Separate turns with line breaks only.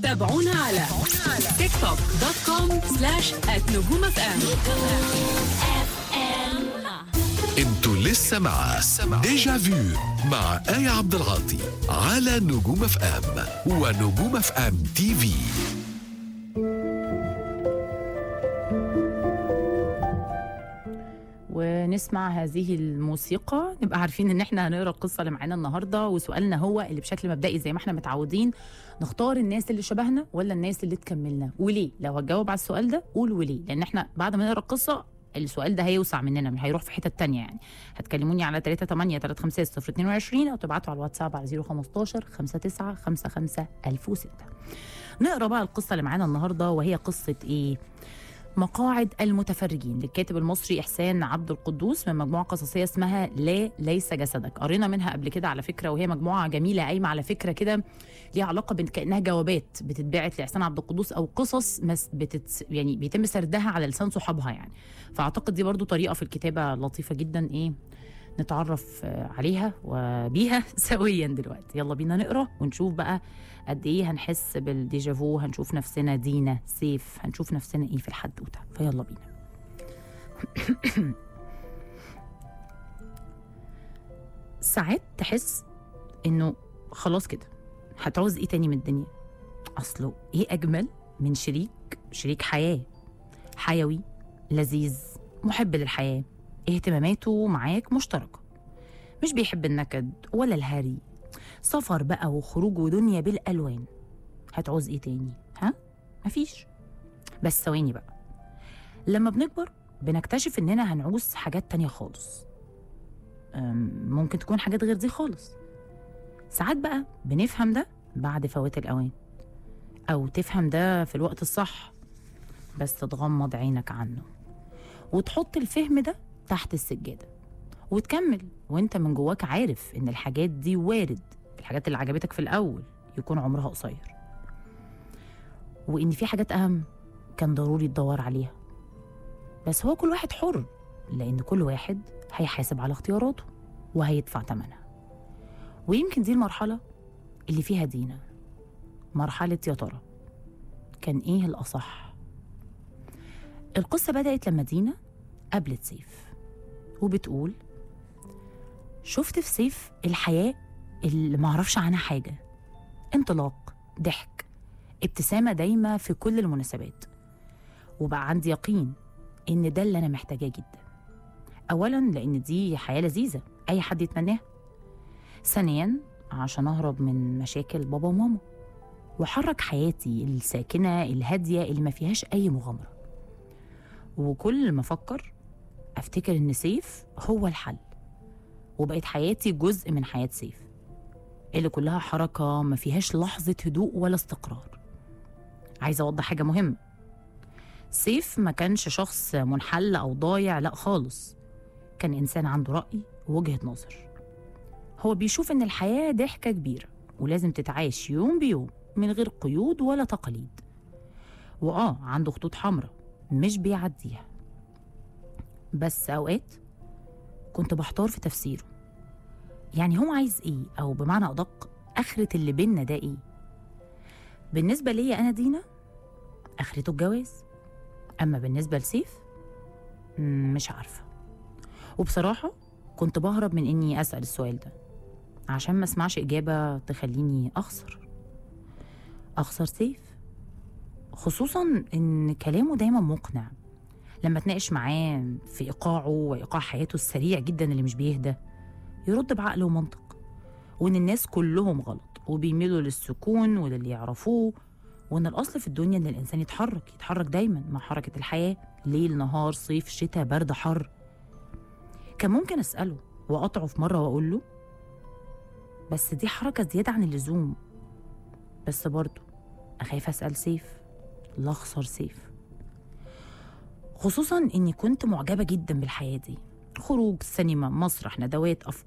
تابعونا على تيك توك دوت كوم سلاش نجوم اف ام
انتوا لسه مع ديجا فيو مع آية عبد العاطي على نجوم اف ام ونجوم اف ام تي في
ونسمع هذه الموسيقى نبقى عارفين ان احنا هنقرا القصه اللي معانا النهارده وسؤالنا هو اللي بشكل مبدئي زي ما احنا متعودين نختار الناس اللي شبهنا ولا الناس اللي تكملنا وليه لو هتجاوب على السؤال ده قول وليه لان احنا بعد ما نقرا القصه السؤال ده هيوسع مننا مش هيروح في حته تانية يعني هتكلموني على 3 8 3 5 0 22 او تبعتوا على الواتساب على 015 59 55 1006 نقرا بقى القصه اللي معانا النهارده وهي قصه ايه مقاعد المتفرجين للكاتب المصري إحسان عبد القدوس من مجموعة قصصية اسمها لا ليس جسدك قرينا منها قبل كده على فكرة وهي مجموعة جميلة قايمة على فكرة كده ليها علاقة بين كأنها جوابات بتتبعت لإحسان عبد القدوس أو قصص مس بتت يعني بيتم سردها على لسان صحابها يعني فأعتقد دي برضو طريقة في الكتابة لطيفة جدا إيه نتعرف آه، عليها وبيها سويا دلوقتي يلا بينا نقرا ونشوف بقى قد ايه هنحس بالديجافو هنشوف نفسنا دينا سيف هنشوف نفسنا ايه في الحدوته فيلا بينا ساعات تحس انه خلاص كده هتعوز ايه تاني من الدنيا اصله ايه اجمل من شريك شريك حياه حيوي لذيذ محب للحياه اهتماماته معاك مشتركه مش بيحب النكد ولا الهري سفر بقى وخروج ودنيا بالالوان هتعوز ايه تاني ها مفيش بس ثواني بقى لما بنكبر بنكتشف اننا هنعوز حاجات تانية خالص أم، ممكن تكون حاجات غير دي خالص ساعات بقى بنفهم ده بعد فوات الاوان او تفهم ده في الوقت الصح بس تغمض عينك عنه وتحط الفهم ده تحت السجاده وتكمل وانت من جواك عارف ان الحاجات دي وارد الحاجات اللي عجبتك في الاول يكون عمرها قصير وان في حاجات اهم كان ضروري تدور عليها بس هو كل واحد حر لان كل واحد هيحاسب على اختياراته وهيدفع ثمنها ويمكن دي المرحله اللي فيها دينا مرحله يا ترى كان ايه الاصح القصه بدات لما دينا قابلت سيف وبتقول شفت في سيف الحياة اللي معرفش عنها حاجة انطلاق ضحك ابتسامة دايمة في كل المناسبات وبقى عندي يقين إن ده اللي أنا محتاجاه جدا أولا لأن دي حياة لذيذة أي حد يتمناها ثانيا عشان أهرب من مشاكل بابا وماما وحرك حياتي الساكنة الهادية اللي ما فيهاش أي مغامرة وكل ما أفكر أفتكر إن سيف هو الحل وبقت حياتي جزء من حياة سيف اللي كلها حركة ما فيهاش لحظة هدوء ولا استقرار عايزة أوضح حاجة مهمة سيف ما كانش شخص منحل أو ضايع لا خالص كان إنسان عنده رأي ووجهة نظر هو بيشوف إن الحياة ضحكة كبيرة ولازم تتعاش يوم بيوم من غير قيود ولا تقاليد وآه عنده خطوط حمراء مش بيعديها بس أوقات كنت بحتار في تفسيره يعني هو عايز ايه او بمعنى ادق اخرة اللي بينا ده ايه بالنسبة ليا انا دينا اخرته الجواز اما بالنسبة لسيف مم، مش عارفة وبصراحة كنت بهرب من اني اسأل السؤال ده عشان ما اسمعش اجابة تخليني اخسر اخسر سيف خصوصا ان كلامه دايما مقنع لما اتناقش معاه في ايقاعه وايقاع حياته السريع جدا اللي مش بيهدى يرد بعقل ومنطق وان الناس كلهم غلط وبيميلوا للسكون وللي يعرفوه وان الاصل في الدنيا ان الانسان يتحرك يتحرك دايما مع حركه الحياه ليل نهار صيف شتاء برد حر كان ممكن اساله واقطعه في مره واقول له بس دي حركه زياده عن اللزوم بس برضه اخاف اسال سيف لا اخسر سيف خصوصا اني كنت معجبه جدا بالحياه دي خروج سينما مسرح ندوات افكار